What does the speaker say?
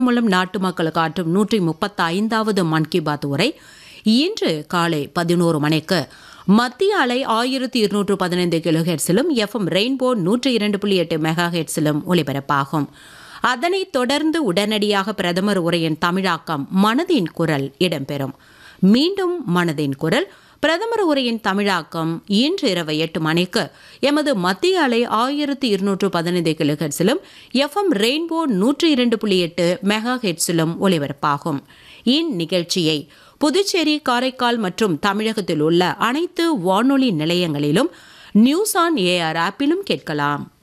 மூலம் நாட்டு மக்களுக்கு ஆற்றும் நூற்றி முப்பத்தி ஐந்தாவது மன் கி பாத் உரை இன்று காலை பதினோரு மணிக்கு மத்திய அலை ஆயிரத்தி இருநூற்று பதினைந்து கிலோ ஹெட்ஸிலும் எஃப்எம் ரெயின்போ நூற்றி இரண்டு புள்ளி எட்டு மெகா ஹெட்ஸிலும் ஒலிபரப்பாகும் அதனைத் தொடர்ந்து உடனடியாக பிரதமர் உரையின் தமிழாக்கம் மனதின் குரல் இடம்பெறும் மீண்டும் மனதின் குரல் பிரதமர் உரையின் தமிழாக்கம் இன்று இரவு எட்டு மணிக்கு எமது மத்திய அலை ஆயிரத்தி இருநூற்று பதினைந்து கிலோ ஹெட்ஸிலும் எஃப்எம் ரெயின்போ நூற்றி இரண்டு புள்ளி எட்டு மெகா ஹெட்ஸிலும் ஒலிபரப்பாகும் இந்நிகழ்ச்சியை புதுச்சேரி காரைக்கால் மற்றும் தமிழகத்தில் உள்ள அனைத்து வானொலி நிலையங்களிலும் நியூஸ் ஆன் ஏஆர் ஆப்பிலும் கேட்கலாம்